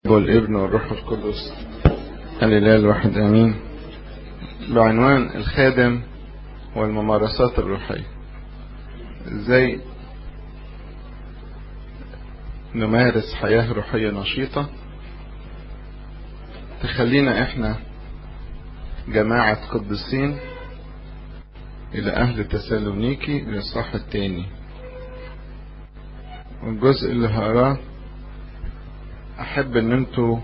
والابن والروح القدس الإله الواحد آمين بعنوان الخادم والممارسات الروحية ازاي نمارس حياة روحية نشيطة تخلينا احنا جماعة قديسين الى اهل تسالونيكي للصح التاني والجزء اللي هقراه احب ان انتوا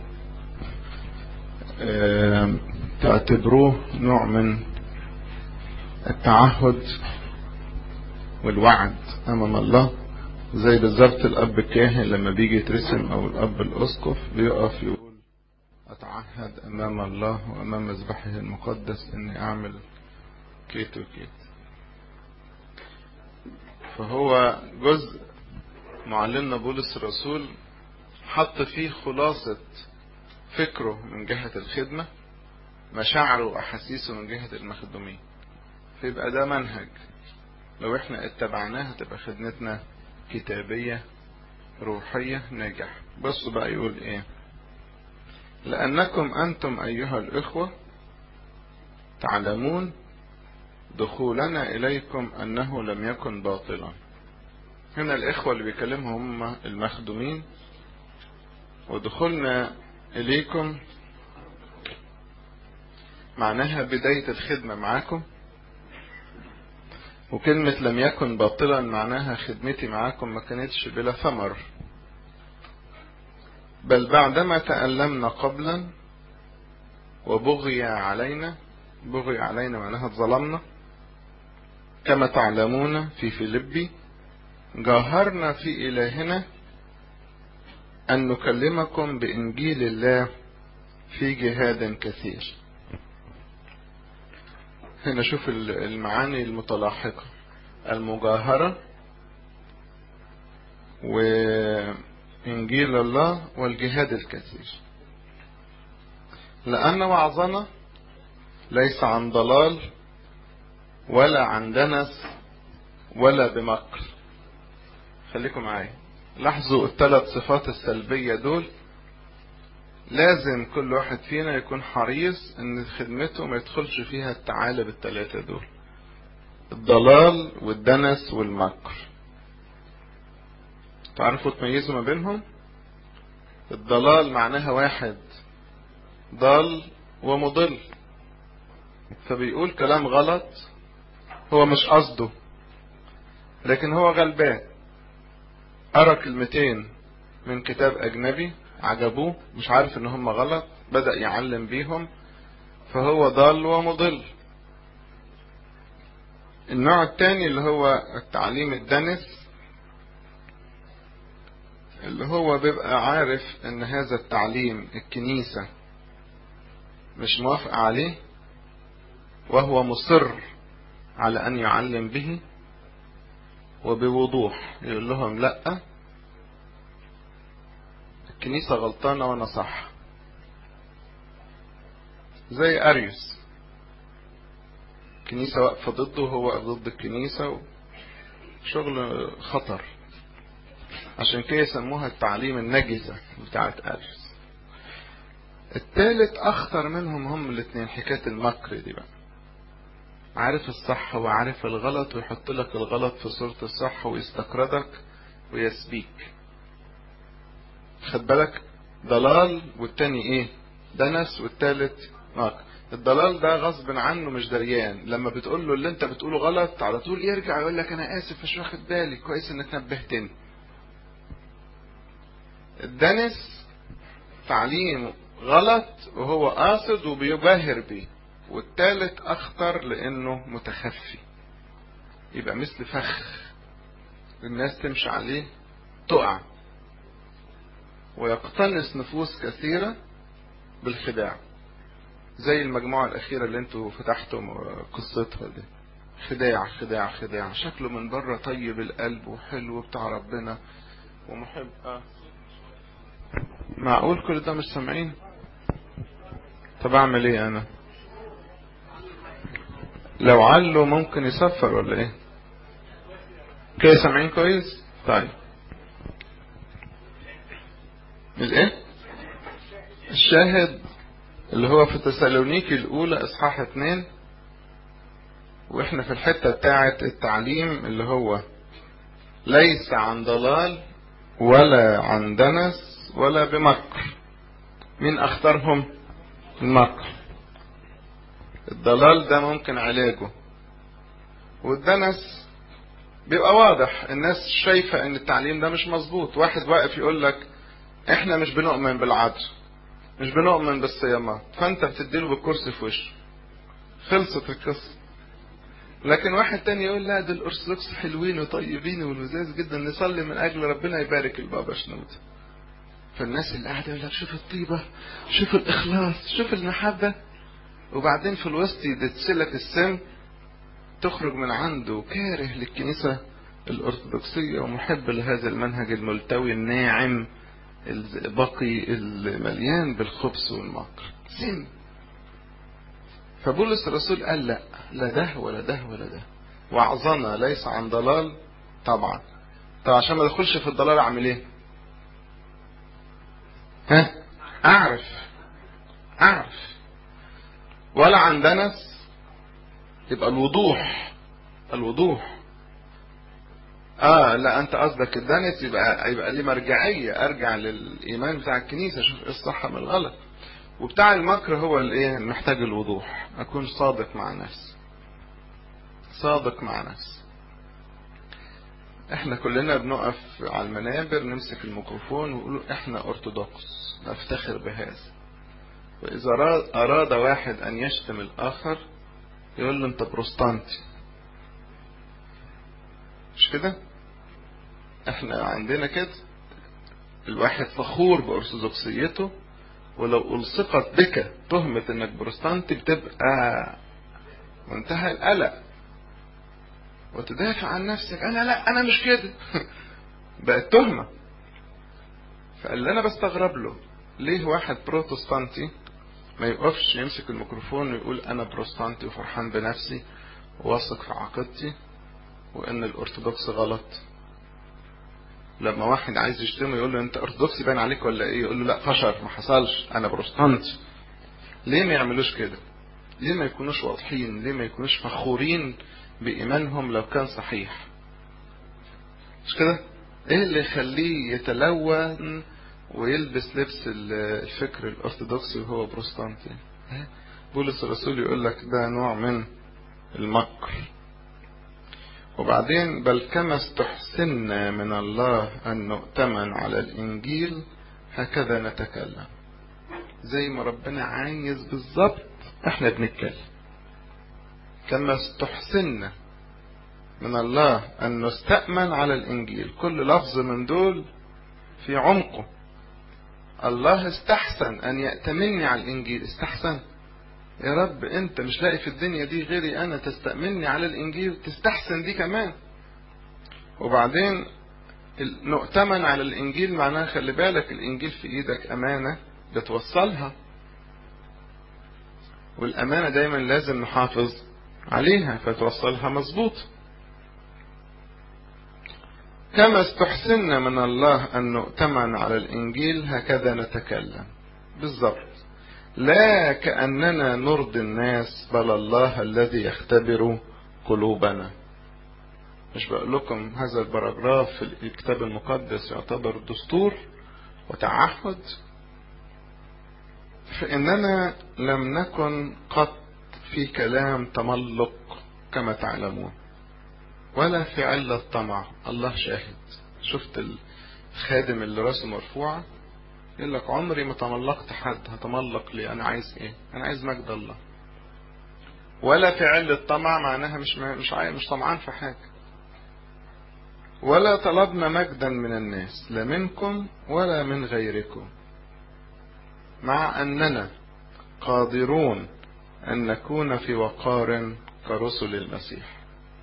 اه تعتبروه نوع من التعهد والوعد امام الله زي بالظبط الاب الكاهن لما بيجي يترسم او الاب الاسقف بيقف يقول اتعهد امام الله وامام مذبحه المقدس اني اعمل كيت وكيت فهو جزء معلمنا بولس الرسول حط فيه خلاصة فكره من جهة الخدمة مشاعره وأحاسيسه من جهة المخدومين فيبقى ده منهج لو احنا اتبعناه هتبقى خدمتنا كتابية روحية ناجح بصوا بقى يقول ايه لأنكم أنتم أيها الإخوة تعلمون دخولنا إليكم أنه لم يكن باطلا هنا الإخوة اللي بيكلمهم هم المخدومين ودخولنا إليكم معناها بداية الخدمة معاكم وكلمة لم يكن باطلا معناها خدمتي معاكم ما كانتش بلا ثمر بل بعدما تألمنا قبلا وبغي علينا بغي علينا معناها اتظلمنا كما تعلمون في فيلبي جاهرنا في إلهنا أن نكلمكم بإنجيل الله في جهاد كثير هنا شوف المعاني المتلاحقة المجاهرة وإنجيل الله والجهاد الكثير لأن وعظنا ليس عن ضلال ولا عن دنس ولا بمكر خليكم معايا لاحظوا الثلاث صفات السلبية دول لازم كل واحد فينا يكون حريص ان خدمته ما يدخلش فيها التعالب الثلاثة دول الضلال والدنس والمكر تعرفوا تميزوا ما بينهم الضلال معناها واحد ضال ومضل فبيقول كلام غلط هو مش قصده لكن هو غلبان قرا كلمتين من كتاب اجنبي عجبوه مش عارف ان هم غلط بدأ يعلم بيهم فهو ضال ومضل النوع الثاني اللي هو التعليم الدنس اللي هو بيبقى عارف ان هذا التعليم الكنيسة مش موافق عليه وهو مصر على ان يعلم به وبوضوح يقول لهم لأ الكنيسة غلطانة وانا صح زي اريوس الكنيسة واقفة ضده وهو واقف ضد الكنيسة شغل خطر عشان كده يسموها التعليم النجزة بتاعت اريوس التالت اخطر منهم هم الاثنين حكاية المكر دي بقى عارف الصح وعارف الغلط ويحط لك الغلط في صورة الصح ويستقردك ويسبيك خد بالك ضلال والتاني ايه دنس والتالت مكر الضلال ده غصب عنه مش دريان لما بتقول له اللي انت بتقوله غلط على طول يرجع يقول لك انا اسف مش واخد بالي كويس انك نبهتني الدنس تعليم غلط وهو قاصد وبيباهر بيه والتالت اخطر لانه متخفي يبقى مثل فخ الناس تمشي عليه تقع ويقتنص نفوس كثيرة بالخداع زي المجموعة الأخيرة اللي انتوا فتحتم قصتها دي خداع خداع خداع شكله من بره طيب القلب وحلو بتاع ربنا ومحب آه. معقول كل ده مش سامعين طب اعمل ايه انا لو علوا ممكن يصفر ولا ايه كده سامعين كويس طيب الايه الشاهد اللي هو في تسالونيكي الأولى إصحاح اتنين وإحنا في الحتة بتاعة التعليم اللي هو ليس عن ضلال ولا عن دنس ولا بمكر مين أختارهم المكر الضلال ده ممكن علاجه والدنس بيبقى واضح الناس شايفة ان التعليم ده مش مظبوط واحد واقف يقول لك احنا مش بنؤمن بالعدل مش بنؤمن بالصيامات فانت بتديله بالكرسي في وشه خلصت القصة لكن واحد تاني يقول لا ده الارثوذكس حلوين وطيبين ولذاذ جدا نصلي من اجل ربنا يبارك البابا شنود فالناس اللي قاعده يقول لك شوف الطيبه شوف الاخلاص شوف المحبه وبعدين في الوسط يدسلك السم تخرج من عنده كاره للكنيسة الأرثوذكسية ومحب لهذا المنهج الملتوي الناعم البقي المليان بالخبث والمكر سن فبولس الرسول قال لا لا ده ولا ده ولا ده وعظنا ليس عن ضلال طبعا طب عشان ما ادخلش في الضلال اعمل ايه ها اعرف اعرف ولا عن دنس يبقى الوضوح الوضوح اه لا انت قصدك الدنس يبقى يبقى ليه مرجعيه ارجع للايمان بتاع الكنيسه اشوف ايه الصح من الغلط وبتاع المكر هو الايه محتاج الوضوح اكون صادق مع نفسي صادق مع نفسي احنا كلنا بنقف على المنابر نمسك الميكروفون ونقول احنا ارثوذكس نفتخر بهذا واذا اراد واحد ان يشتم الاخر يقول له انت بروستانتي مش كده احنا عندنا كده الواحد فخور بارثوذكسيته ولو الصقت بك تهمة انك بروستانتي بتبقى منتهى القلق وتدافع عن نفسك انا لا انا مش كده بقت تهمة فاللي انا بستغرب له ليه واحد بروتستانتي ما يقفش يمسك الميكروفون ويقول انا بروستانتي وفرحان بنفسي وواثق في عقيدتي وان الارثوذكس غلط لما واحد عايز يشتمه يقول له انت ارثوذكسي باين عليك ولا ايه يقول له لا فشر ما حصلش انا بروستانتي ليه ما يعملوش كده ليه ما يكونوش واضحين ليه ما يكونوش فخورين بايمانهم لو كان صحيح مش كده ايه اللي يخليه يتلون ويلبس لبس الفكر الارثوذكسي وهو بروستانتي بولس الرسول يقول لك ده نوع من المكر وبعدين بل كما استحسنا من الله أن نؤتمن على الإنجيل هكذا نتكلم زي ما ربنا عايز بالظبط احنا بنتكلم كما استحسنا من الله أن نستأمن على الإنجيل كل لفظ من دول في عمقه الله استحسن أن يأتمني على الإنجيل استحسن يا رب انت مش لاقي في الدنيا دي غيري انا تستأمني على الانجيل تستحسن دي كمان وبعدين نؤتمن على الانجيل معناها خلي بالك الانجيل في ايدك امانة بتوصلها والامانة دايما لازم نحافظ عليها فتوصلها مظبوط كما استحسنا من الله ان نؤتمن على الانجيل هكذا نتكلم بالضبط لا كأننا نرضي الناس بل الله الذي يختبر قلوبنا مش بقول لكم هذا البراجراف في الكتاب المقدس يعتبر دستور وتعهد فإننا لم نكن قط في كلام تملق كما تعلمون ولا في علة طمع الله شاهد شفت الخادم اللي راسه مرفوعه يقول لك عمري ما تملقت حد هتملق لي انا عايز ايه انا عايز مجد الله ولا في علة طمع معناها مش مش عايز مش طمعان في حاجة ولا طلبنا مجدا من الناس لا منكم ولا من غيركم مع اننا قادرون ان نكون في وقار كرسل المسيح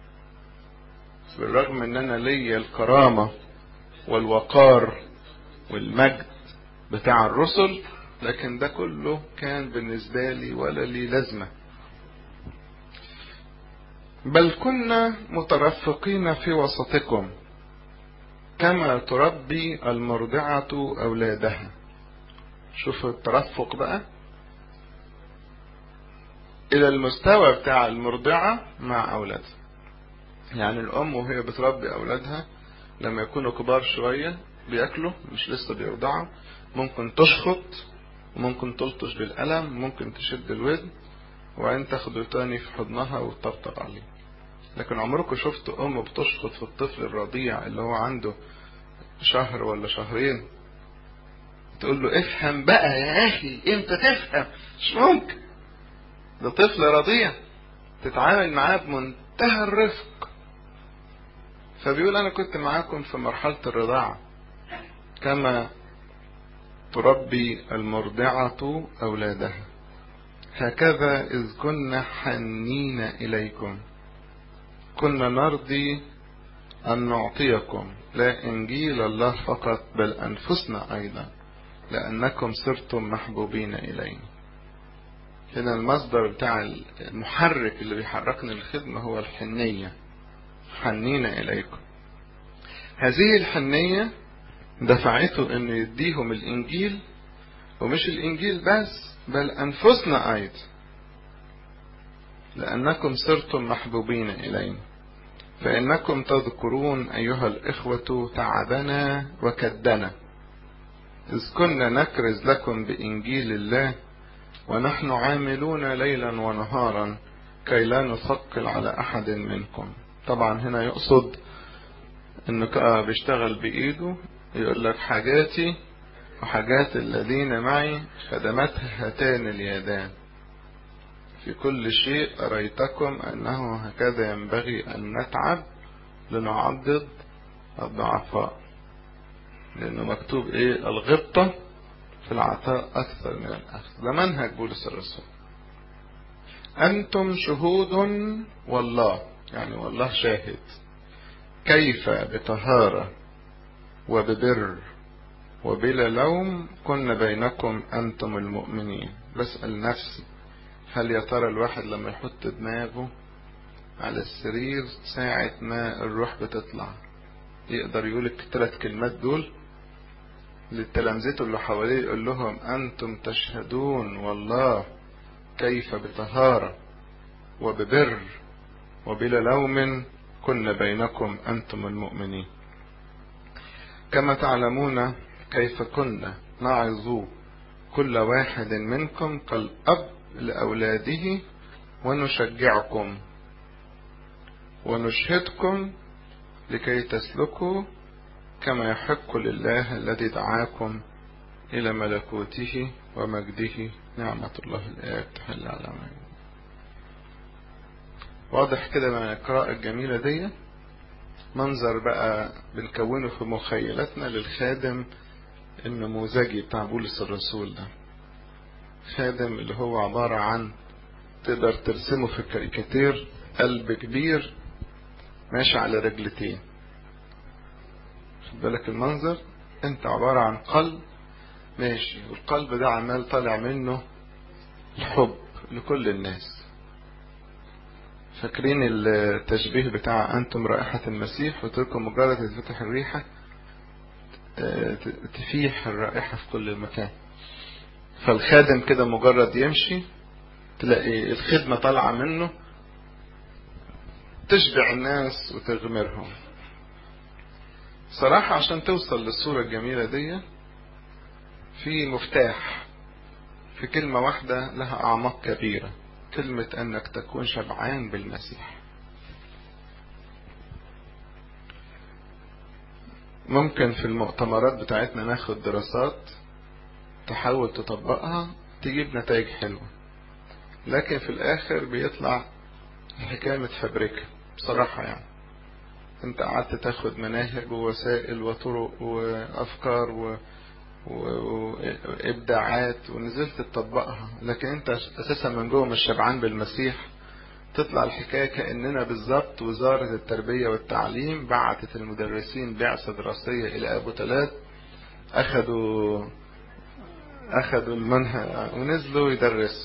بالرغم ان انا ليا الكرامة والوقار والمجد بتاع الرسل لكن ده كله كان بالنسبة لي ولا لي لازمة بل كنا مترفقين في وسطكم كما تربي المرضعة أولادها شوف الترفق بقى الى المستوى بتاع المرضعة مع اولادها يعني الام وهي بتربي اولادها لما يكونوا كبار شوية بياكلوا مش لسه بيرضعوا ممكن تشخط وممكن تلطش بالقلم ممكن تشد الودن وبعدين تاخده تاني في حضنها وتطبطب عليه لكن عمركم شفتوا ام بتشخط في الطفل الرضيع اللي هو عنده شهر ولا شهرين تقول له افهم بقى يا اخي امتى تفهم مش ممكن ده طفل رضيع تتعامل معاه بمنتهى الرفق فبيقول انا كنت معاكم في مرحلة الرضاعة كما تربي المرضعة اولادها هكذا اذ كنا حنين اليكم كنا نرضي ان نعطيكم لا انجيل الله فقط بل انفسنا ايضا لانكم صرتم محبوبين الينا هنا المصدر بتاع المحرك اللي بيحركنا للخدمة هو الحنية حنينا إليكم هذه الحنية دفعته انه يديهم الانجيل ومش الانجيل بس بل انفسنا ايضا لانكم صرتم محبوبين الينا فانكم تذكرون ايها الاخوة تعبنا وكدنا اذ كنا نكرز لكم بانجيل الله ونحن عاملون ليلا ونهارا كي لا نثقل على احد منكم طبعا هنا يقصد انه بيشتغل بايده يقول لك حاجاتي وحاجات الذين معي خدمتها هاتان اليدان في كل شيء أريتكم أنه هكذا ينبغي أن نتعب لنعضد الضعفاء لأنه مكتوب إيه الغبطة في العطاء أكثر من الأخذ ده منهج بولس الرسول أنتم شهود والله يعني والله شاهد كيف بطهارة وببر وبلا لوم كنا بينكم أنتم المؤمنين بسأل نفسي هل يا ترى الواحد لما يحط دماغه على السرير ساعة ما الروح بتطلع يقدر يقول الثلاث كلمات دول للتلامذته اللي حواليه يقول لهم أنتم تشهدون والله كيف بطهارة وببر وبلا لوم كنا بينكم أنتم المؤمنين كما تعلمون كيف كنا نعظ كل واحد منكم كالأب لأولاده ونشجعكم ونشهدكم لكي تسلكوا كما يحق لله الذي دعاكم إلى ملكوته ومجده نعمة الله الآب تحل على من واضح كده من القراءة الجميلة دي منظر بقى بنكونه في مخيلتنا للخادم النموذجي بتاع بولس الرسول ده خادم اللي هو عبارة عن تقدر ترسمه في الكاريكاتير قلب كبير ماشي على رجلتين خد بالك المنظر انت عبارة عن قلب ماشي والقلب ده عمال طالع منه الحب لكل الناس فاكرين التشبيه بتاع انتم رائحة المسيح وتركم مجرد تفتح الريحة تفيح الرائحة في كل مكان فالخادم كده مجرد يمشي تلاقي الخدمة طالعة منه تشبع الناس وتغمرهم صراحة عشان توصل للصورة الجميلة دي في مفتاح في كلمة واحدة لها أعماق كبيرة كلمة أنك تكون شبعان بالمسيح ممكن في المؤتمرات بتاعتنا ناخد دراسات تحاول تطبقها تجيب نتائج حلوة لكن في الآخر بيطلع الحكاية متفبركة بصراحة يعني انت قعدت تاخد مناهج ووسائل وطرق وأفكار و... وابداعات ونزلت تطبقها لكن انت اساسا من جوه مش شبعان بالمسيح تطلع الحكايه كاننا بالظبط وزاره التربيه والتعليم بعتت المدرسين بعثه دراسيه الى ابو تلات اخذوا اخذوا المنهج ونزلوا يدرسوا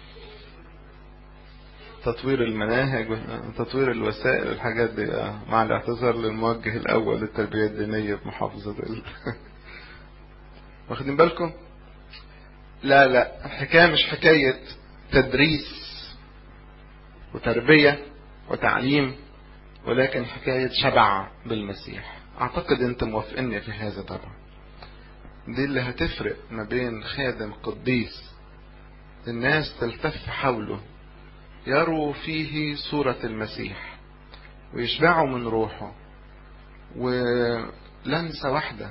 تطوير المناهج وتطوير الوسائل والحاجات دي مع الاعتذار للموجه الاول للتربيه الدينيه بمحافظه ال... واخدين بالكم لا لا الحكاية مش حكاية تدريس وتربية وتعليم ولكن حكاية شبع بالمسيح اعتقد انت موافقني في هذا طبعا دي اللي هتفرق ما بين خادم قديس الناس تلتف حوله يروا فيه صورة المسيح ويشبعوا من روحه ولمسة واحدة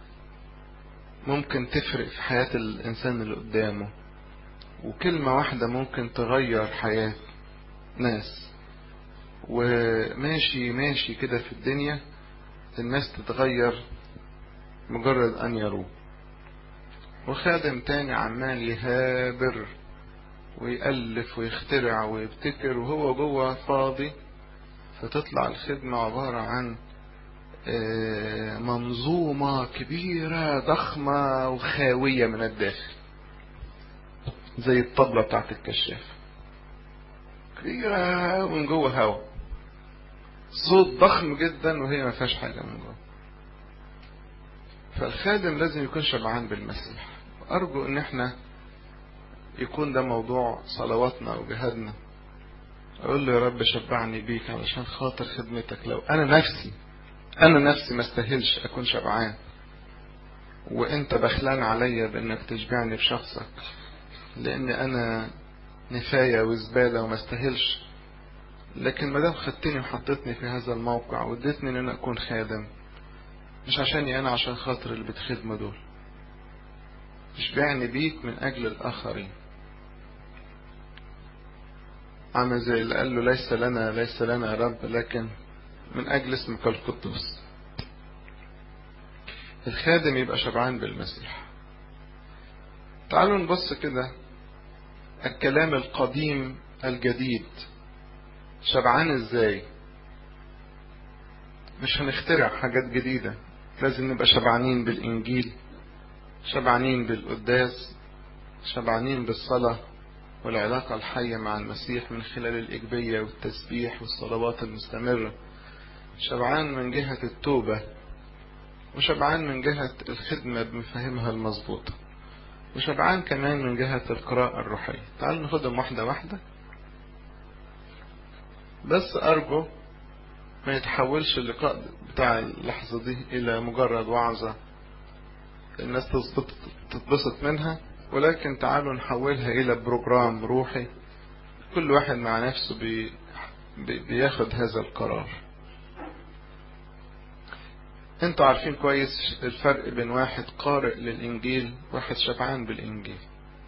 ممكن تفرق في حياة الإنسان اللي قدامه وكلمة واحدة ممكن تغير حياة ناس وماشي ماشي كده في الدنيا الناس تتغير مجرد أن يروه وخادم تاني عمال يهابر ويألف ويخترع ويبتكر وهو جوه فاضي فتطلع الخدمة عبارة عن منظومة كبيرة ضخمة وخاوية من الداخل زي الطبلة بتاعت الكشاف كبيرة ومن جوه هوا صوت ضخم جدا وهي ما فيهاش حاجة من جوه فالخادم لازم يكون شبعان بالمسيح أرجو إن احنا يكون ده موضوع صلواتنا وجهادنا أقول له يا رب شبعني بيك علشان خاطر خدمتك لو أنا نفسي أنا نفسي ما استاهلش أكون شبعان وأنت بخلان عليا بإنك تشبعني بشخصك لأن أنا نفاية وزبالة وما استاهلش لكن ما دام خدتني وحطيتني في هذا الموقع واديتني ان انا اكون خادم مش عشاني انا عشان خاطر اللي بتخدمه دول اشبعني بيك من اجل الاخرين عامل زي اللي قال له ليس لنا ليس لنا يا رب لكن من اجل اسمك القدوس الخادم يبقى شبعان بالمسيح تعالوا نبص كده الكلام القديم الجديد شبعان ازاي مش هنخترع حاجات جديدة لازم نبقى شبعانين بالإنجيل شبعانين بالقداس شبعانين بالصلاة والعلاقة الحية مع المسيح من خلال الإجبية والتسبيح والصلوات المستمرة شبعان من جهة التوبة وشبعان من جهة الخدمة بمفاهيمها المظبوطة وشبعان كمان من جهة القراءة الروحية تعالوا ناخدهم واحدة واحدة بس أرجو ما يتحولش اللقاء بتاع اللحظة دي إلى مجرد وعظة الناس تتبسط منها ولكن تعالوا نحولها إلى بروجرام روحي كل واحد مع نفسه بي بياخد هذا القرار انتوا عارفين كويس الفرق بين واحد قارئ للإنجيل واحد شبعان بالإنجيل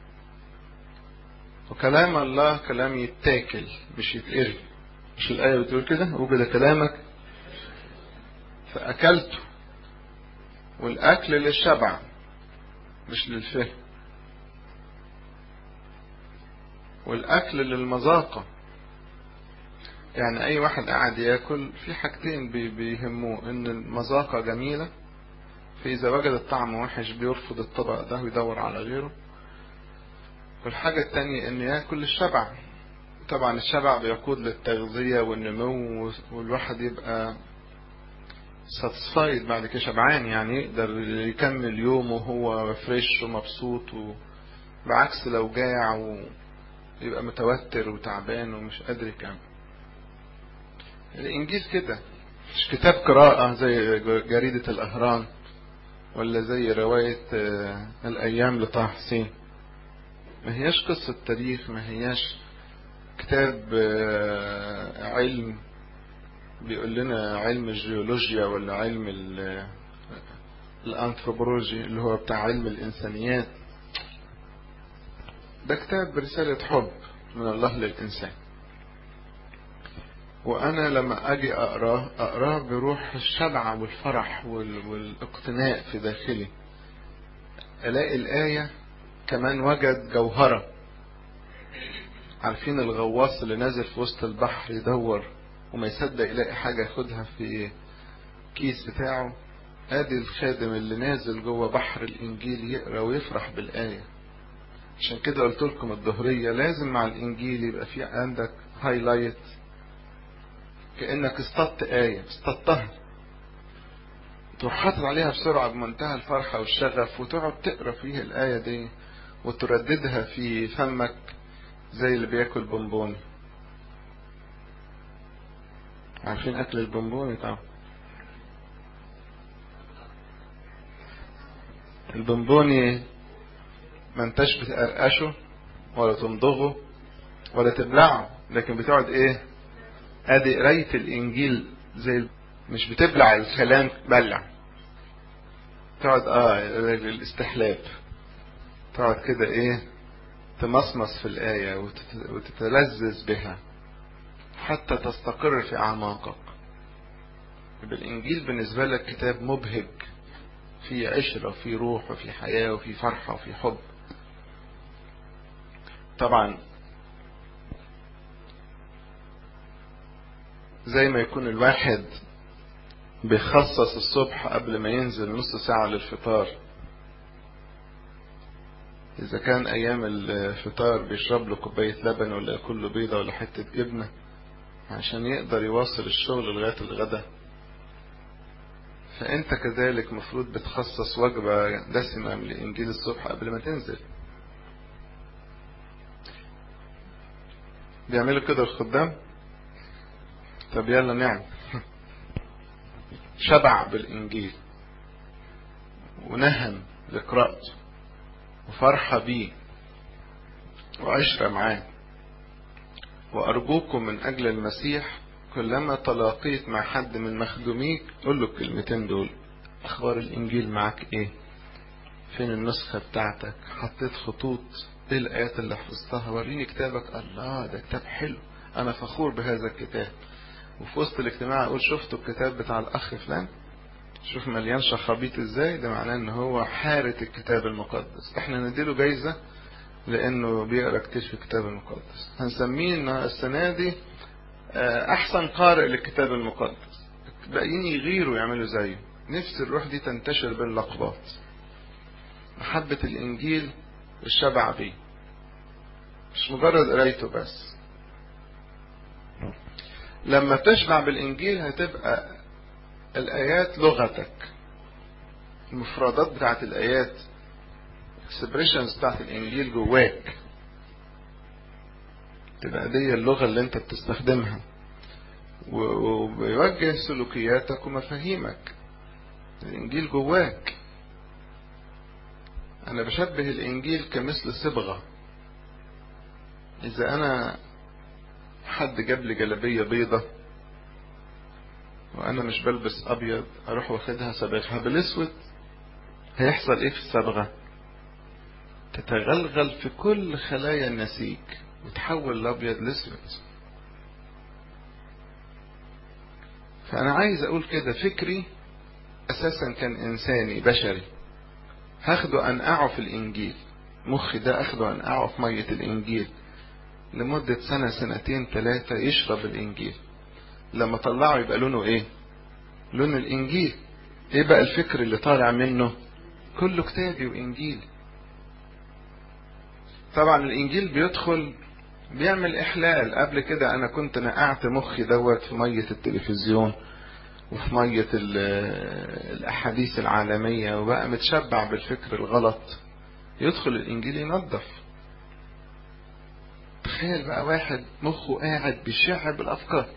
وكلام الله كلام يتاكل مش يتقري مش الآية بتقول كده وجد كلامك فأكلته والأكل للشبع مش للفهم والأكل للمذاقة يعني أي واحد قاعد ياكل في حاجتين بيهموه إن المذاقة جميلة فإذا وجد الطعم وحش بيرفض الطبق ده ويدور على غيره والحاجة التانية إن ياكل الشبع طبعا الشبع بيقود للتغذية والنمو والواحد يبقى ساتسفايد بعد كده شبعان يعني يقدر يكمل يومه وهو فريش ومبسوط بعكس لو جاع ويبقى متوتر وتعبان ومش قادر يكمل الإنجيل كده مش كتاب قراءة زي جريدة الأهرام ولا زي رواية الأيام لطه حسين ما هياش قصة تاريخ ما هياش كتاب علم بيقول لنا علم الجيولوجيا ولا علم الانثروبولوجي اللي هو بتاع علم الانسانيات ده كتاب رسالة حب من الله للإنسان وأنا لما أجي أقراه أقراه بروح الشبع والفرح والاقتناء في داخلي ألاقي الآية كمان وجد جوهرة عارفين الغواص اللي نازل في وسط البحر يدور وما يصدق يلاقي حاجة ياخدها في كيس بتاعه ادي الخادم اللي نازل جوه بحر الانجيل يقرا ويفرح بالايه عشان كده قلت لكم الظهريه لازم مع الانجيل يبقى في عندك هايلايت كانك اصطدت ايه اصطدتها تروح حاطط عليها بسرعه بمنتهى الفرحه والشغف وتقعد تقرا فيها الايه دي وترددها في فمك زي اللي بياكل بونبوني عارفين اكل البونبوني طبعا البونبوني ما انتش بتقرقشه ولا تمضغه ولا تبلعه لكن بتقعد ايه ادي قراية الانجيل زي مش بتبلع الكلام بلع تقعد اه الاستحلاب تقعد كده ايه تمصمص في الآية وتتلذذ بها حتى تستقر في أعماقك بالإنجيل بالنسبة لك كتاب مبهج في عشرة وفي روح وفي حياة وفي فرحة وفي حب طبعا زي ما يكون الواحد بيخصص الصبح قبل ما ينزل نص ساعة للفطار إذا كان أيام الفطار بيشرب له كوباية لبن ولا ياكل له بيضة ولا حتة جبنة عشان يقدر يواصل الشغل لغاية الغدا فأنت كذلك مفروض بتخصص وجبة دسمة من الإنجيل الصبح قبل ما تنزل بيعملوا كده الخدام طب يلا نعمل شبع بالإنجيل ونهم لقراءته وفرحة بيه وعشرة معاه وأرجوكم من أجل المسيح كلما تلاقيت مع حد من مخدوميك قول له الكلمتين دول أخبار الإنجيل معاك إيه فين النسخة بتاعتك حطيت خطوط إيه الآيات اللي حفظتها وريني كتابك الله ده كتاب حلو أنا فخور بهذا الكتاب وفي وسط الاجتماع أقول شفتوا الكتاب بتاع الأخ فلان شوف مليان شخابيط ازاي ده معناه ان هو حارة الكتاب المقدس احنا نديله جايزة لانه بيقرا كتير في الكتاب المقدس هنسميه السنة دي احسن قارئ للكتاب المقدس باقيين يغيروا يعملوا زيه نفس الروح دي تنتشر باللقبات محبة الانجيل الشبع بيه مش مجرد قرايته بس لما تشبع بالانجيل هتبقى الآيات لغتك المفردات بتاعت الآيات expressions بتاعت الإنجيل جواك تبقى دي اللغة اللي أنت بتستخدمها وبيوجه سلوكياتك ومفاهيمك الإنجيل جواك أنا بشبه الإنجيل كمثل صبغة إذا أنا حد جاب لي جلابية بيضة وانا مش بلبس ابيض اروح واخدها صبغها بالاسود هيحصل ايه في الصبغه تتغلغل في كل خلايا النسيج وتحول الابيض لاسود فانا عايز اقول كده فكري اساسا كان انساني بشري هاخده انقعه في الانجيل مخي ده اخده انقعه في ميه الانجيل لمدة سنة سنتين ثلاثة يشرب الانجيل لما طلعه يبقى لونه ايه لون الانجيل ايه بقى الفكر اللي طالع منه كله كتابي وانجيلي طبعا الانجيل بيدخل بيعمل احلال قبل كده انا كنت نقعت مخي دوت في مية التلفزيون وفي مية الاحاديث العالمية وبقى متشبع بالفكر الغلط يدخل الانجيل ينظف تخيل بقى واحد مخه قاعد بيشع بالافكار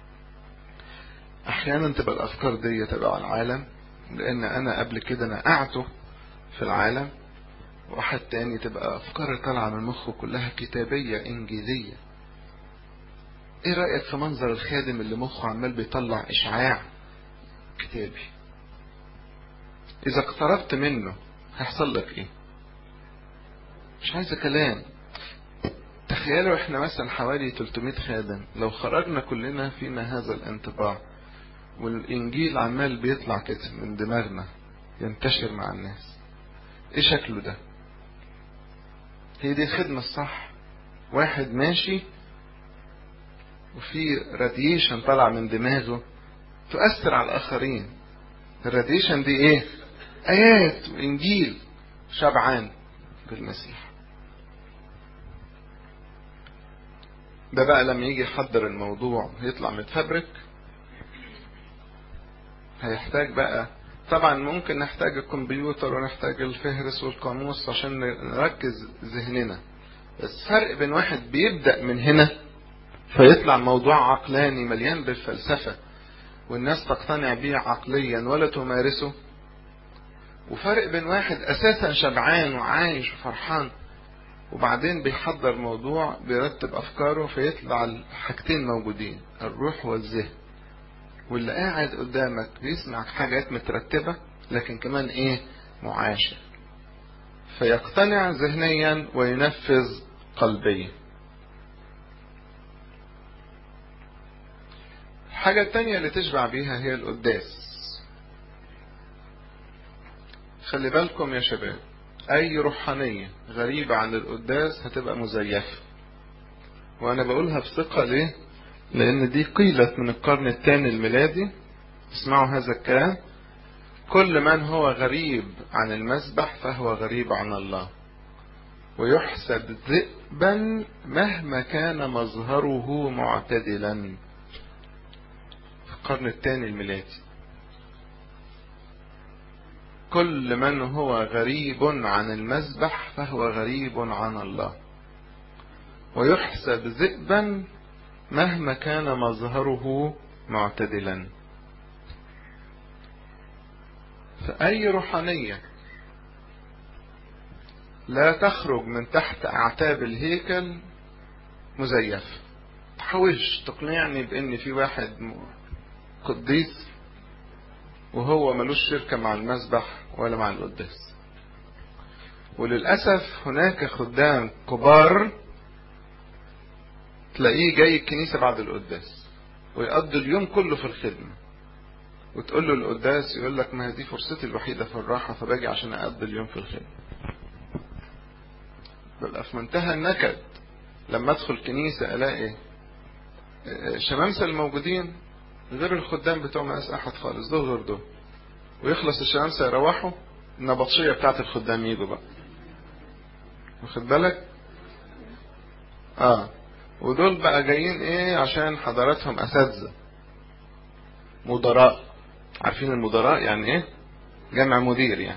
احيانا تبقى الافكار دي تبع العالم لان انا قبل كده نقعته في العالم واحد تاني تبقى افكار طالعه من مخه كلها كتابيه انجيليه ايه رايك في منظر الخادم اللي مخه عمال بيطلع اشعاع كتابي اذا اقتربت منه هيحصل لك ايه مش عايزه كلام تخيلوا احنا مثلا حوالي 300 خادم لو خرجنا كلنا فينا هذا الانطباع والانجيل عمال بيطلع كده من دماغنا ينتشر مع الناس ايه شكله ده هي دي الخدمة الصح واحد ماشي وفي راديشن طالع من دماغه تؤثر على الاخرين الراديشن دي ايه ايات وانجيل شبعان بالمسيح ده بقى لما يجي يحضر الموضوع يطلع متفبرك هيحتاج بقى طبعا ممكن نحتاج الكمبيوتر ونحتاج الفهرس والقاموس عشان نركز ذهننا بس فرق بين واحد بيبدأ من هنا فيطلع موضوع عقلاني مليان بالفلسفة والناس تقتنع بيه عقليا ولا تمارسه وفرق بين واحد اساسا شبعان وعايش وفرحان وبعدين بيحضر موضوع بيرتب افكاره فيطلع الحاجتين موجودين الروح والذهن واللي قاعد قدامك بيسمع حاجات مترتبة لكن كمان ايه معاشر فيقتنع ذهنيا وينفذ قلبيا الحاجة التانية اللي تشبع بيها هي القداس خلي بالكم يا شباب اي روحانية غريبة عن القداس هتبقى مزيفة وانا بقولها بثقة ليه لان دي قيلت من القرن الثاني الميلادي اسمعوا هذا الكلام كل من هو غريب عن المسبح فهو غريب عن الله ويحسب ذئبا مهما كان مظهره معتدلا في القرن الثاني الميلادي كل من هو غريب عن المسبح فهو غريب عن الله ويحسب ذئبا مهما كان مظهره معتدلا فأي روحانية لا تخرج من تحت أعتاب الهيكل مزيف تحاولش تقنعني بأن في واحد قديس وهو ملوش شركة مع المسبح ولا مع القداس وللأسف هناك خدام كبار تلاقيه جاي الكنيسة بعد القداس ويقضي اليوم كله في الخدمة وتقول له القداس يقول لك ما هي دي فرصتي الوحيدة في الراحة فباجي عشان أقضي اليوم في الخدمة ببقى في منتهى النكد لما ادخل كنيسة الاقي الشمامسة الموجودين غير الخدام بتوع مقاس احد خالص دول غير دول ويخلص الشمامسة يروحوا النبطشية بتاعت الخدام يجوا بقى واخد بالك اه ودول بقى جايين ايه عشان حضراتهم اساتذة مدراء عارفين المدراء يعني ايه جمع مدير يعني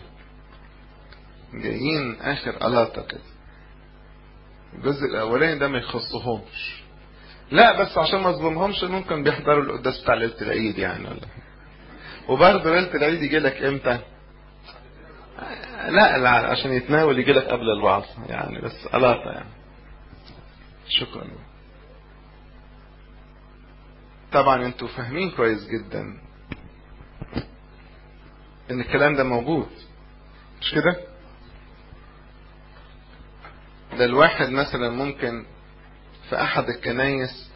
جايين اخر قلاطة كده الجزء الاولاني ده ما يخصهمش لا بس عشان ما اظلمهمش ممكن بيحضروا القداس بتاع ليله العيد يعني ولا وبرضه ليله العيد يجي لك امتى لا لا عشان يتناول يجي لك قبل الوعظ يعني بس قلاطة يعني شكرا طبعا انتوا فاهمين كويس جدا ان الكلام ده موجود مش كده ده الواحد مثلا ممكن في احد الكنايس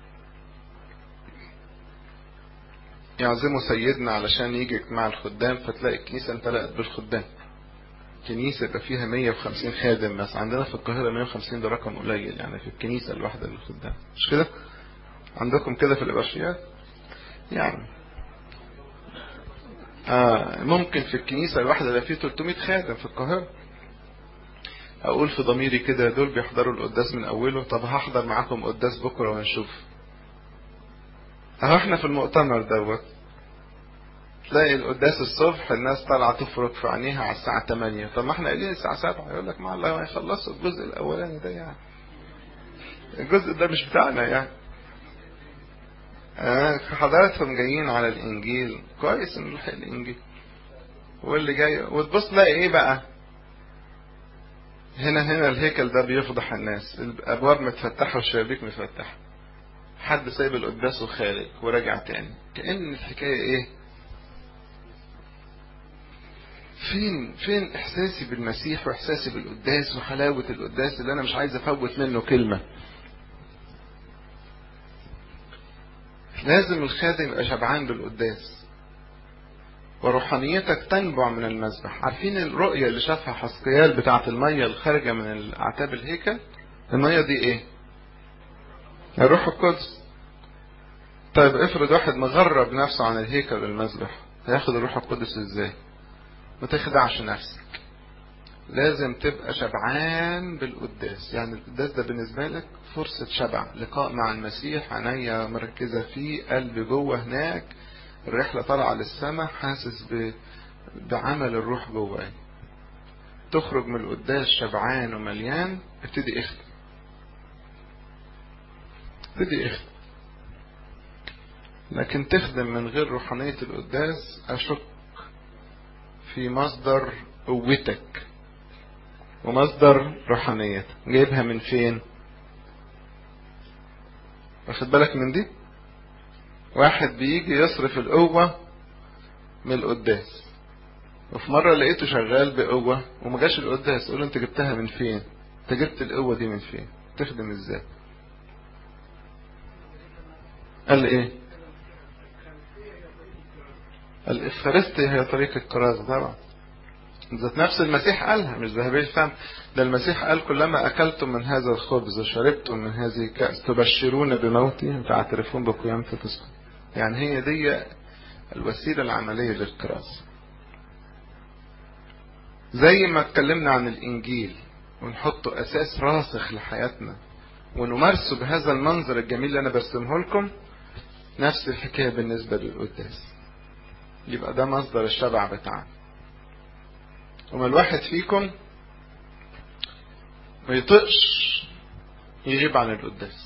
يعزموا سيدنا علشان يجي مع الخدام فتلاقي الكنيسة امتلأت بالخدام كنيسة يبقى فيها 150 خادم بس عندنا في القاهرة 150 ده رقم قليل يعني في الكنيسة الواحدة للخدام مش كده عندكم كده في الإبرشيات يعني آه ممكن في الكنيسة الواحدة يبقى فيه 300 خادم في القاهرة اقول في ضميري كده دول بيحضروا القداس من اوله طب هحضر معاكم قداس بكره ونشوف اهو احنا في المؤتمر دوت تلاقي القداس الصبح الناس طالعه تفرك في عينيها على الساعه 8 طب ما احنا قايلين الساعه 7 يقول لك ما الله هيخلصوا الجزء الاولاني ده يعني الجزء ده مش بتاعنا يعني آه حضراتهم جايين على الانجيل كويس نروح الانجيل واللي جاي وتبص تلاقي ايه بقى هنا هنا الهيكل ده بيفضح الناس الابواب متفتحه والشبابيك متفتحه حد سايب القداس وخارج وراجع تاني كأن الحكاية ايه فين فين احساسي بالمسيح واحساسي بالقداس وحلاوة القداس اللي انا مش عايز افوت منه كلمة لازم الخادم يبقى شبعان بالقداس وروحانيتك تنبع من المذبح عارفين الرؤية اللي شافها حسقيال بتاعة المية الخارجة من اعتاب الهيكل المية دي ايه الروح القدس طيب افرض واحد مغرب نفسه عن الهيكل والمذبح هياخد الروح القدس ازاي ما تخدعش نفسك لازم تبقى شبعان بالقداس يعني القداس ده بالنسبة لك فرصة شبع لقاء مع المسيح عينيا مركزة فيه قلبي جوه هناك الرحلة طالعة للسماء حاسس بعمل الروح جواي تخرج من القداس شبعان ومليان ابتدي اخدم ابتدي اخدم لكن تخدم من غير روحانية القداس أشك في مصدر قوتك ومصدر روحانيتك جايبها من فين واخد بالك من دي واحد بيجي يصرف القوة من القداس وفي مرة لقيته شغال بقوة وما جاش القداس قول له انت جبتها من فين انت جبت القوة دي من فين تخدم ازاي قال ايه الإفخارستيا هي طريق الكرازة طبعا ذات نفس المسيح قالها مش ذهبي فهم ده المسيح قال كلما أكلتم من هذا الخبز وشربتم من هذه الكأس تبشرون بموتي وتعترفون بقيامته تسكن يعني هي دي الوسيلة العملية للكرازة زي ما اتكلمنا عن الإنجيل ونحطه أساس راسخ لحياتنا ونمارسه بهذا المنظر الجميل اللي أنا برسمه لكم نفس الحكاية بالنسبة للقداس يبقى ده مصدر الشبع بتاعنا وما الواحد فيكم ما يطقش يغيب عن القداس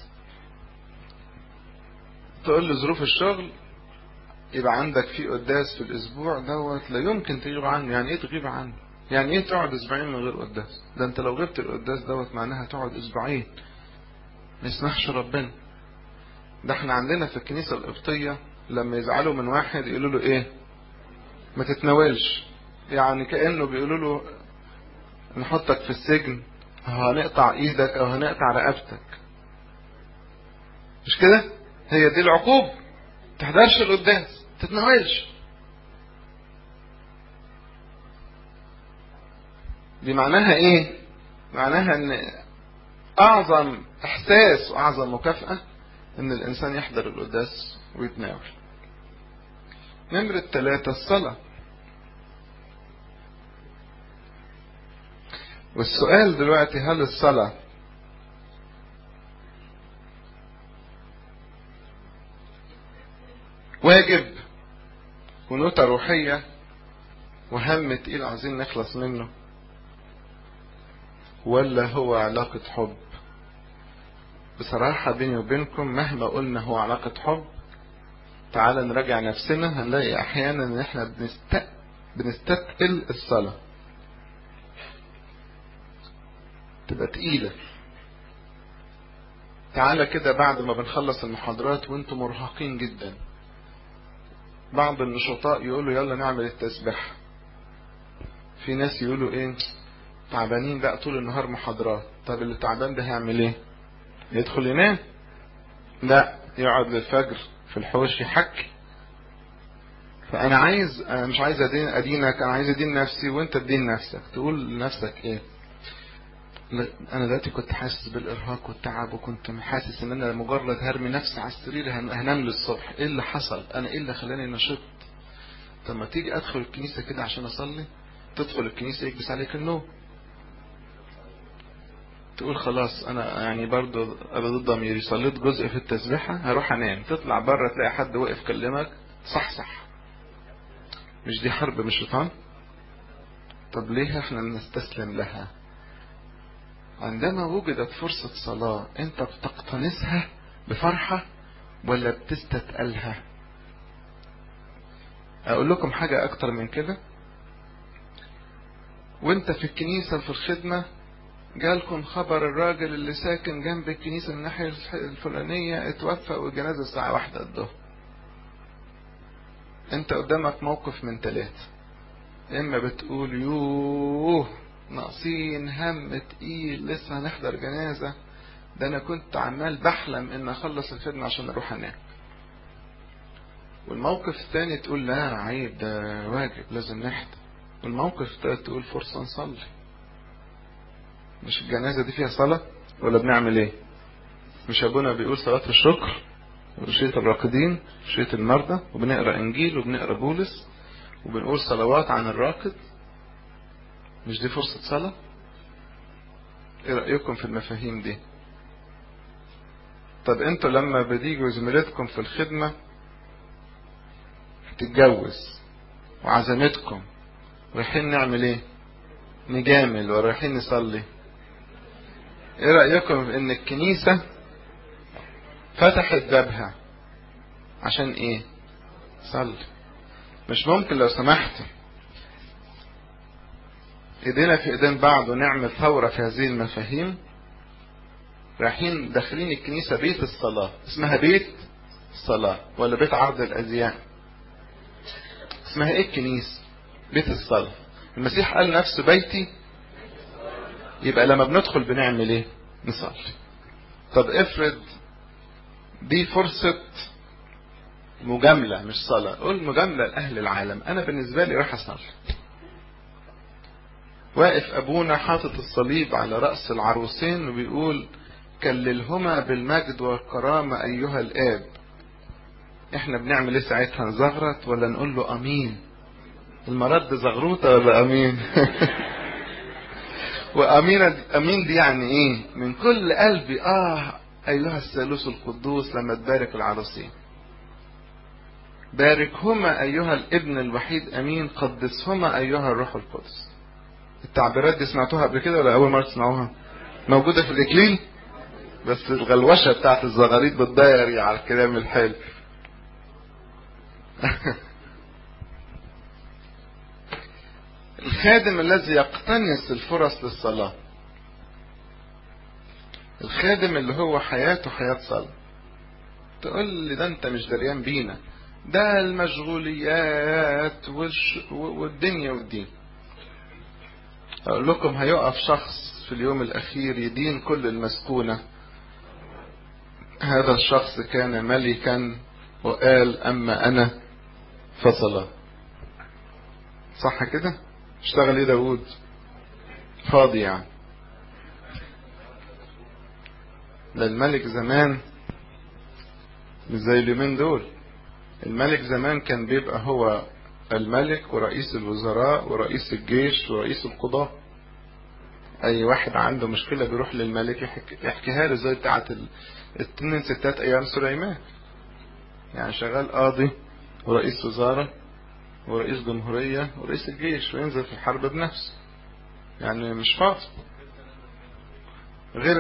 تقول له ظروف الشغل يبقى عندك في قداس في الاسبوع دوت لا يمكن تغيب عنه يعني ايه تغيب عنه يعني ايه تقعد اسبوعين من غير قداس ده انت لو غبت القداس دوت معناها تقعد اسبوعين ما يسمحش ربنا ده احنا عندنا في الكنيسة القبطية لما يزعلوا من واحد يقولوا له ايه ما تتناولش يعني كأنه بيقولوا له نحطك في السجن هنقطع ايدك او هنقطع رقبتك مش كده هي دي العقوبة تحضرش القداس تتناولش دي معناها ايه معناها ان اعظم احساس واعظم مكافأة ان الانسان يحضر القداس ويتناول نمرة ثلاثة الصلاة والسؤال دلوقتي هل الصلاة واجب ونوتة روحية وهم تقيل عايزين نخلص منه ولا هو علاقة حب بصراحة بيني وبينكم مهما قلنا هو علاقة حب تعال نراجع نفسنا هنلاقي احيانا ان احنا بنست... بنستثقل الصلاة تبقى تقيلة تعالى كده بعد ما بنخلص المحاضرات وانتم مرهقين جدا بعض النشطاء يقولوا يلا نعمل التسبيح في ناس يقولوا ايه تعبانين بقى طول النهار محاضرات طب اللي تعبان ده هيعمل ايه يدخل ينام لا يقعد للفجر في الحوش يحكي فانا عايز انا مش عايز ادين ادينك انا عايز ادين نفسي وانت تدين نفسك تقول لنفسك ايه انا دلوقتي كنت حاسس بالارهاق والتعب وكنت حاسس ان انا مجرد هرمي نفسي على السرير هنام للصبح ايه اللي حصل انا ايه اللي خلاني نشط طب ما تيجي ادخل الكنيسه كده عشان اصلي تدخل الكنيسه يكبس عليك النوم تقول خلاص انا يعني برضو انا ضد ضميري صليت جزء في التسبيحه هروح انام تطلع بره تلاقي حد واقف كلمك صح صح مش دي حرب من الشيطان طب ليه احنا نستسلم لها عندما وجدت فرصة صلاة انت بتقتنصها بفرحة ولا بتستتقلها اقول لكم حاجة اكتر من كده وانت في الكنيسة في الخدمة جالكم خبر الراجل اللي ساكن جنب الكنيسة الناحية الفلانية اتوفى والجنازة الساعة واحدة الظهر انت قدامك موقف من ثلاثة اما بتقول يوه ناقصين هم تقيل لسه هنحضر جنازة ده انا كنت عمال بحلم ان اخلص الخدمة عشان اروح انام والموقف الثاني تقول لا عيب ده واجب لازم نحضر والموقف الثالث تقول فرصة نصلي مش الجنازة دي فيها صلاة ولا بنعمل ايه مش ابونا بيقول صلاة الشكر وشية الراقدين وشية المرضى وبنقرأ انجيل وبنقرأ بولس وبنقول صلوات عن الراقد مش دي فرصة صلاة ايه رأيكم في المفاهيم دي طب انتوا لما بتيجوا زميلتكم في الخدمة تتجوز وعزمتكم رايحين نعمل ايه نجامل ورايحين نصلي ايه رأيكم ان الكنيسة فتحت بابها عشان ايه صلي مش ممكن لو سمحت ايدينا في ايدين بعض ونعمل ثورة في هذه المفاهيم رايحين داخلين الكنيسة بيت الصلاة اسمها بيت الصلاة ولا بيت عرض الازياء اسمها ايه الكنيسة بيت الصلاة المسيح قال نفسه بيتي يبقى لما بندخل بنعمل ايه نصلي طب افرض دي فرصة مجاملة مش صلاة قول مجاملة لأهل العالم أنا بالنسبة لي راح أصلي واقف أبونا حاطط الصليب على رأس العروسين وبيقول كللهما بالمجد والكرامة أيها الآب احنا بنعمل ايه ساعتها نزغرط ولا نقول له امين المرض زغروطة ولا امين وامين امين دي يعني ايه من كل قلبي اه ايها الثالوث القدوس لما تبارك العروسين باركهما ايها الابن الوحيد امين قدسهما ايها الروح القدس التعبيرات دي سمعتوها قبل كده ولا اول مره تسمعوها موجوده في الاكليل بس الغلوشه بتاعت الزغاريد بتضير على الكلام الحلو الخادم الذي يقتنص الفرص للصلاة الخادم اللي هو حياته حياة صلاة تقول لي ده انت مش دريان بينا ده المشغوليات والش... والدنيا والدين اقول لكم هيقف شخص في اليوم الاخير يدين كل المسكونة هذا الشخص كان ملكا وقال اما انا فصلا صح كده اشتغل ايه داود فاضي يعني ده الملك زمان مش زي اليومين دول الملك زمان كان بيبقى هو الملك ورئيس الوزراء ورئيس الجيش ورئيس القضاة اي واحد عنده مشكلة بيروح للملك يحكي يحكيها له زي بتاعت الاتنين ستات ايام سليمان يعني شغال قاضي ورئيس وزارة ورئيس جمهورية ورئيس الجيش وينزل في الحرب بنفسه يعني مش فاضي غير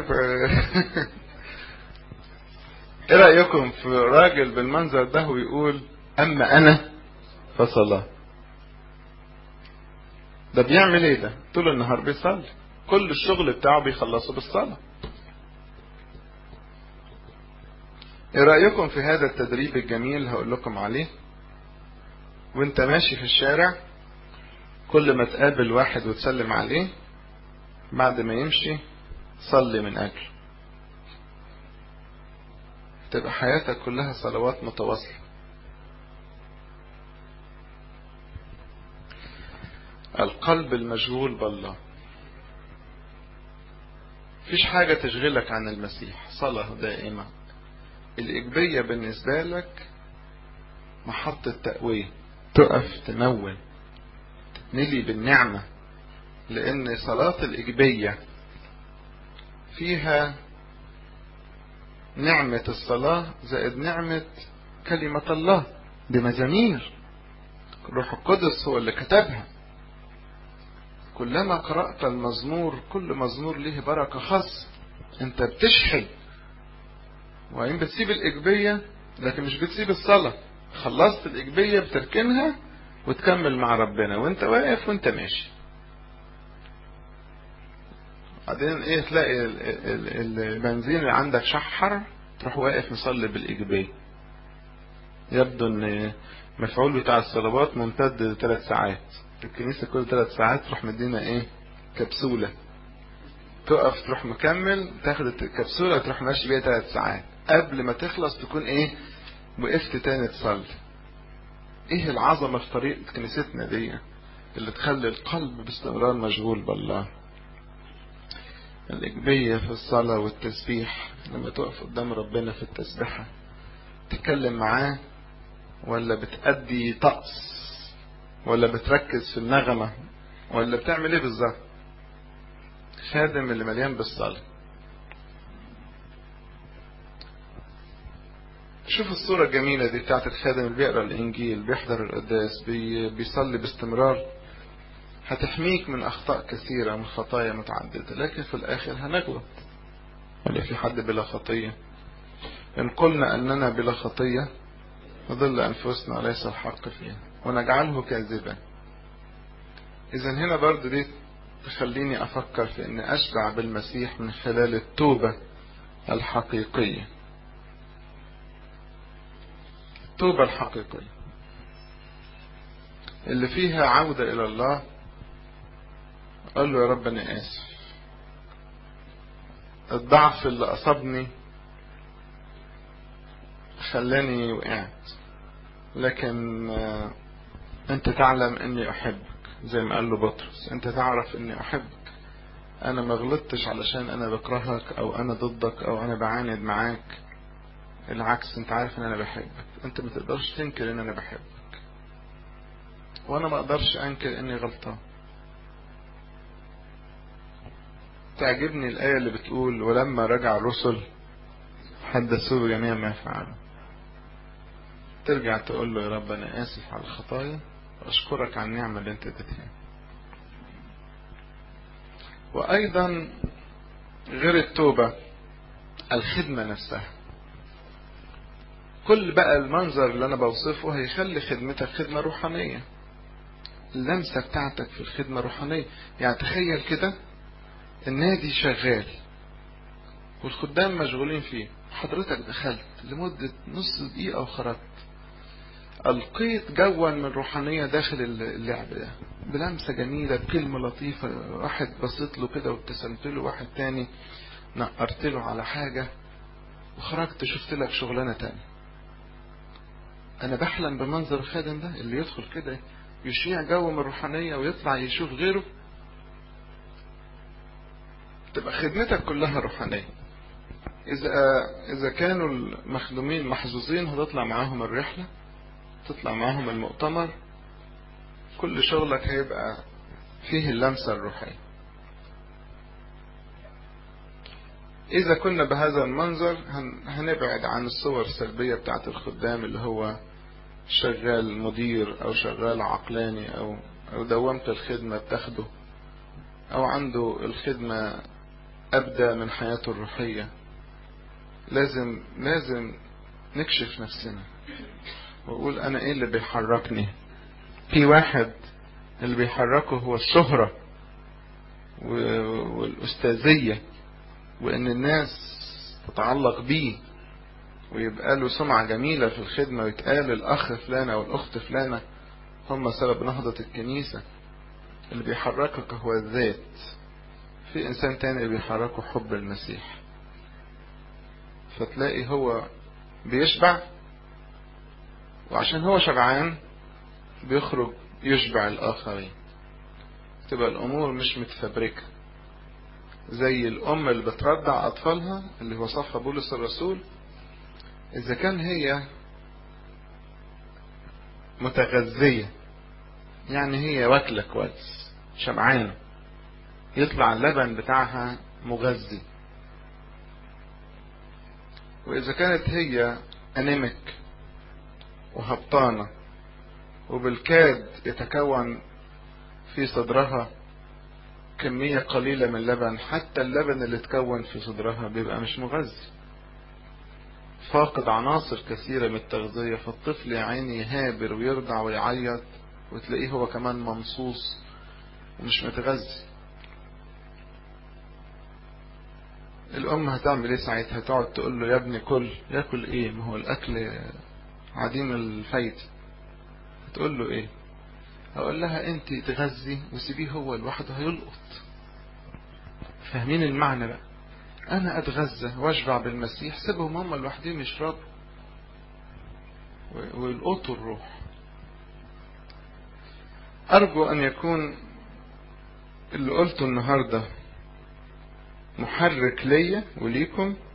ايه رأيكم في راجل بالمنظر ده ويقول اما انا فصلاة ده بيعمل ايه ده طول النهار بيصلي كل الشغل بتاعه بيخلصه بالصلاة ايه رأيكم في هذا التدريب الجميل هقول لكم عليه وانت ماشي في الشارع كل ما تقابل واحد وتسلم عليه بعد ما يمشي صلي من اجله تبقى حياتك كلها صلوات متواصلة القلب المشغول بالله فيش حاجة تشغلك عن المسيح صلاة دائمة الإيجابية بالنسبة لك محطة تقوية تقف تمون تتملي بالنعمة لأن صلاة الإيجابية فيها نعمة الصلاة زائد نعمة كلمة الله بمزامير الروح القدس هو اللي كتبها كلما قرأت المزمور كل مزمور له بركة خاصة انت بتشحن وبعدين بتسيب الإيجابية لكن مش بتسيب الصلاة خلصت الإيجابية بتركنها وتكمل مع ربنا وانت واقف وانت ماشي بعدين ايه تلاقي البنزين اللي عندك شحر تروح واقف مصلي بالإيجابية يبدو ان مفعول بتاع الصلوات ممتد لثلاث ساعات الكنيسة كل ثلاث ساعات تروح مدينا ايه كبسولة تقف تروح مكمل تاخد الكبسولة تروح ماشي بيها ثلاث ساعات قبل ما تخلص تكون ايه وقفت تاني تصلي ايه العظمة في طريقة كنيستنا دي اللي تخلي القلب باستمرار مشغول بالله الإيجابية في الصلاة والتسبيح لما تقف قدام ربنا في التسبيحة تتكلم معاه ولا بتأدي طقس ولا بتركز في النغمة ولا بتعمل ايه بالظبط خادم اللي مليان بالصلاة شوف الصورة الجميلة دي بتاعت الخادم اللي بيقرأ الإنجيل بيحضر القداس بي بيصلي باستمرار هتحميك من أخطاء كثيرة من خطايا متعددة لكن في الآخر هنغلط ولا في حد بلا خطية إن قلنا أننا بلا خطية نضل أنفسنا وليس الحق فيها ونجعله كاذبا إذا هنا برضه دي تخليني أفكر في أن أشبع بالمسيح من خلال التوبة الحقيقية التوبة الحقيقية اللي فيها عودة إلى الله قال له يا رب أنا آسف الضعف اللي أصابني خلاني وقعت لكن أنت تعلم أني أحبك زي ما قال له بطرس أنت تعرف أني أحبك أنا ما غلطتش علشان أنا بكرهك أو أنا ضدك أو أنا بعاند معاك العكس أنت عارف أن أنا بحبك أنت ما تقدرش تنكر أن أنا بحبك وأنا ما أقدرش أنكر أني غلطان تعجبني الآية اللي بتقول ولما رجع الرسل حدثوا بجميع ما فعلوا ترجع تقول له يا رب أنا آسف على الخطايا وأشكرك على النعمة اللي أنت اديتها وأيضا غير التوبة الخدمة نفسها كل بقى المنظر اللي أنا بوصفه هيخلي خدمتك خدمة روحانية اللمسة بتاعتك في الخدمة روحانية يعني تخيل كده النادي شغال والخدام مشغولين فيه حضرتك دخلت لمدة نص دقيقة وخرجت ألقيت جوا من روحانية داخل اللعب ده بلمسة جميلة بكلمة لطيفة واحد بصيت له كده وابتسمت له واحد تاني نقرت له على حاجة وخرجت شفت لك شغلانة تانية أنا بحلم بمنظر الخادم ده اللي يدخل كده يشيع جو من الروحانية ويطلع يشوف غيره تبقى خدمتك كلها روحانية إذا إذا كانوا المخدومين محظوظين هتطلع معاهم الرحلة تطلع معاهم المؤتمر كل شغلك هيبقى فيه اللمسة الروحية إذا كنا بهذا المنظر هنبعد عن الصور السلبية بتاعت الخدام اللي هو شغال مدير أو شغال عقلاني أو أو دوامة الخدمة بتاخده أو عنده الخدمة أبدى من حياته الروحية لازم لازم نكشف نفسنا وأقول أنا إيه اللي بيحركني في واحد اللي بيحركه هو الشهرة والأستاذية وإن الناس تتعلق بيه ويبقى له سمعة جميلة في الخدمة ويتقال الأخ فلانة أو الأخت فلانة هم سبب نهضة الكنيسة اللي بيحركك هو الذات في إنسان تاني بيحركه حب المسيح فتلاقي هو بيشبع وعشان هو شبعان بيخرج يشبع الآخرين تبقى الأمور مش متفبركة زي الأم اللي بترضع أطفالها اللي وصفها بولس الرسول إذا كان هي متغذية يعني هي واكلة كويس شبعانة يطلع اللبن بتاعها مغذي وإذا كانت هي أنيمك وهبطانة وبالكاد يتكون في صدرها كمية قليلة من اللبن حتى اللبن اللي تكون في صدرها بيبقى مش مغذي فاقد عناصر كثيرة من التغذية فالطفل يا عيني يهابر ويرضع ويعيط وتلاقيه هو كمان ممصوص ومش متغذي الأم هتعمل ايه ساعتها تقعد تقول له يا ابني كل ياكل ايه ما هو الأكل عديم الفايدة تقول له ايه هقول لها انت تغذي وسيبيه هو لوحده هيلقط فاهمين المعنى بقى انا اتغذى واشبع بالمسيح سيبهم هم لوحدهم يشربوا ويلقطوا الروح ارجو ان يكون اللي قلته النهارده محرك ليا وليكم